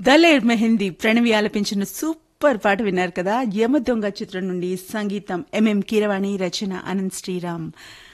దలేర్ మెహందీ ప్రణవి ఆలపించిన సూపర్ పాట విన్నారు కదా యమ దొంగ చిత్రం నుండి సంగీతం ఎంఎం కీరవాణి రచన అనంత్ శ్రీరామ్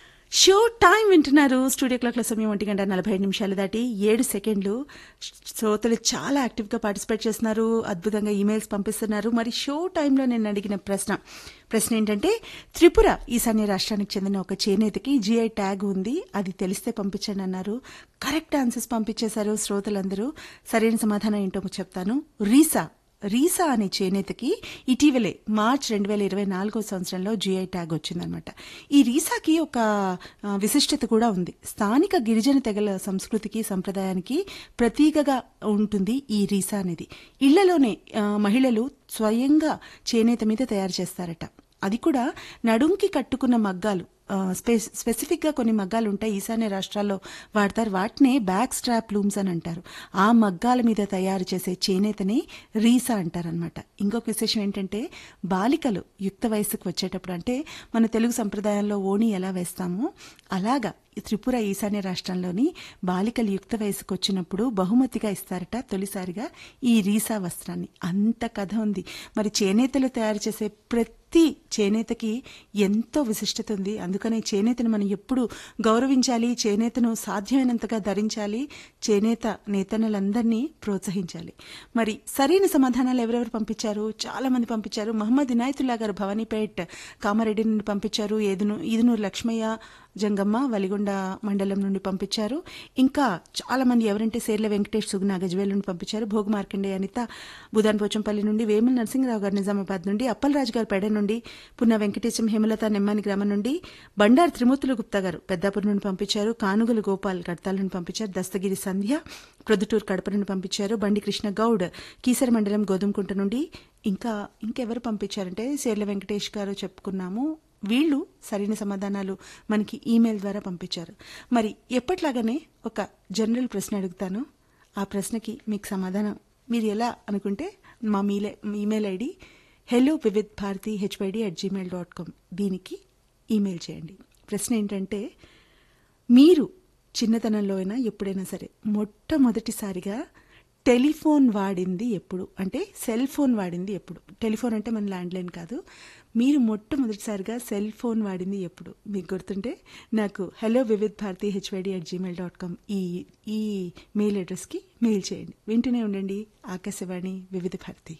షో టైం వింటున్నారు స్టూడియో క్లాక్ల సమయం ఒంటి గంట నలభై ఐదు నిమిషాలు దాటి ఏడు సెకండ్లు శ్రోతలు చాలా యాక్టివ్గా పార్టిసిపేట్ చేస్తున్నారు అద్భుతంగా ఈమెయిల్స్ పంపిస్తున్నారు మరి షో టైంలో నేను అడిగిన ప్రశ్న ప్రశ్న ఏంటంటే త్రిపుర ఈశాన్య రాష్ట్రానికి చెందిన ఒక చేనేతకి జిఐ ట్యాగ్ ఉంది అది తెలిస్తే పంపించండి అన్నారు కరెక్ట్ ఆన్సర్స్ పంపించేశారు శ్రోతలందరూ సరైన సమాధానం ఏంటో చెప్తాను రీసా రీసా అనే చేనేతకి ఇటీవలే మార్చ్ రెండు వేల ఇరవై నాలుగో సంవత్సరంలో జిఐ ట్యాగ్ వచ్చిందనమాట ఈ రీసాకి ఒక ఆ, విశిష్టత కూడా ఉంది స్థానిక గిరిజన తెగల సంస్కృతికి సంప్రదాయానికి ప్రతీకగా ఉంటుంది ఈ రీసా అనేది ఇళ్లలోనే ఆ, మహిళలు స్వయంగా చేనేత మీద తయారు చేస్తారట అది కూడా నడుంకి కట్టుకున్న మగ్గాలు ఆ, స్పె- స్పెసిఫిక్ గా కొన్ని మగ్గాలు ఉంటాయి ఈశాన్య రాష్ట్రాల్లో వాడతారు వాటినే బ్యాక్ స్ట్రాప్ లూమ్స్ అని అంటారు ఆ మగ్గాల మీద తయారు చేసే చేనేతని రీసా అంటారనమాట ఇంకొక విశేషం ఏంటంటే బాలికలు యుక్త వయసుకు వచ్చేటప్పుడు అంటే మన తెలుగు సంప్రదాయంలో ఓణి ఎలా వేస్తామో అలాగా ఈ త్రిపుర ఈశాన్య రాష్ట్రంలోని బాలికలు యుక్త వయసుకు వచ్చినప్పుడు బహుమతిగా ఇస్తారట తొలిసారిగా ఈ రీసా వస్త్రాన్ని అంత కథ ఉంది మరి చేనేతలు తయారు చేసే ప్రతి చేనేతకి ఎంతో విశిష్టత ఉంది అందుకనే చేనేతను మనం ఎప్పుడు గౌరవించాలి చేనేతను సాధ్యమైనంతగా ధరించాలి చేనేత నేతనులందరినీ ప్రోత్సహించాలి మరి సరైన సమాధానాలు ఎవరెవరు పంపించారు చాలా మంది పంపించారు మహమ్మద్ ఇనాయతుల్లా గారు భవానీపేట్ కామారెడ్డి నుండి పంపించారు ఏదును ఈదునూరు లక్ష్మయ్య జంగమ్మ వలిగొండ మండలం నుండి పంపించారు ఇంకా చాలా మంది ఎవరంటే సేర్ల వెంకటేష్ సుగుణ గజ్వేల్ నుండి పంపించారు భోగు మార్కండే అనిత బుధాన్ పోచంపల్లి నుండి వేముల నరసింహరావు గారు నిజామాబాద్ నుండి అప్పలరాజు గారు పెడ నుండి పున్న వెంకటేశం హేమలత నెమ్మాని గ్రామం నుండి బండారు త్రిమూర్తులు గుప్తా గారు పెద్దాపురం నుండి పంపించారు కానుగలు గోపాల్ కడతాల నుండి పంపించారు దస్తగిరి సంధ్య ప్రొద్దుటూరు కడప నుండి పంపించారు బండి కృష్ణ గౌడ్ కీసర మండలం గోధుమకుంట నుండి ఇంకా ఇంకెవరు పంపించారంటే సేర్ల వెంకటేష్ గారు చెప్పుకున్నాము వీళ్ళు సరైన సమాధానాలు మనకి ఈమెయిల్ ద్వారా పంపించారు మరి ఎప్పట్లాగానే ఒక జనరల్ ప్రశ్న అడుగుతాను ఆ ప్రశ్నకి మీకు సమాధానం మీరు ఎలా అనుకుంటే మా మీలే email ID hello Vividh Bharati HYD at Gmail dot com దీనికి ఈమెయిల్ చేయండి ప్రశ్న ఏంటంటే మీరు చిన్నతనంలో అయినా ఎప్పుడైనా సరే మొట్టమొదటిసారిగా టెలిఫోన్ వాడింది ఎప్పుడు అంటే సెల్ ఫోన్ వాడింది ఎప్పుడు టెలిఫోన్ అంటే మన ల్యాండ్లైన్ కాదు మీరు మొట్టమొదటిసారిగా సెల్ ఫోన్ వాడింది ఎప్పుడు మీకు గుర్తుంటే నాకు hello Vividh Bharati HYD at Gmail dot com ఈ ఈ మెయిల్ అడ్రస్కి మెయిల్ చేయండి వింటూనే ఉండండి ఆకాశవాణి వివిధ భారతి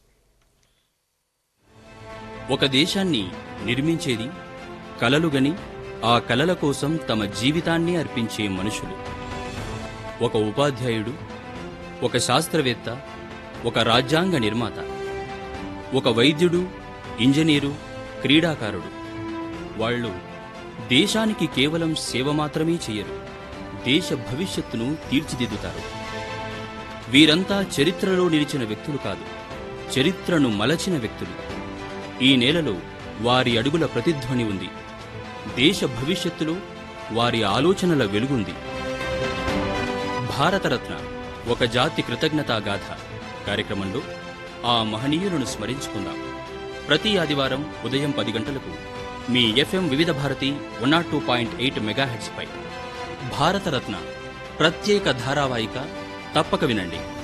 ఒక దేశాన్ని నిర్మించేది కలలుగని ఆ కలల కోసం తమ జీవితాన్ని అర్పించే మనుషులు ఒక ఉపాధ్యాయుడు ఒక శాస్త్రవేత్త ఒక రాజ్యాంగ నిర్మాత ఒక వైద్యుడు ఇంజనీరు క్రీడాకారుడు వాళ్ళు దేశానికి కేవలం సేవ మాత్రమే చేయరు దేశ భవిష్యత్తును తీర్చిదిద్దుతారు వీరంతా చరిత్రలో నిలిచిన వ్యక్తులు కాదు చరిత్రను మలచిన వ్యక్తులు ఈ నేలలో వారి అడుగుల ప్రతిధ్వని ఉంది దేశ భవిష్యత్తులో వారి ఆలోచనల వెలుగుంది భారతరత్న ఒక జాతి కృతజ్ఞతా గాథ కార్యక్రమంలో ఆ మహనీయులను స్మరించుకుందాం ప్రతి ఆదివారం ఉదయం పది గంటలకు మీ FM Vividh Bharati one naught two point eight megahertz పై భారతరత్న ప్రత్యేక ధారావాహిక తప్పక వినండి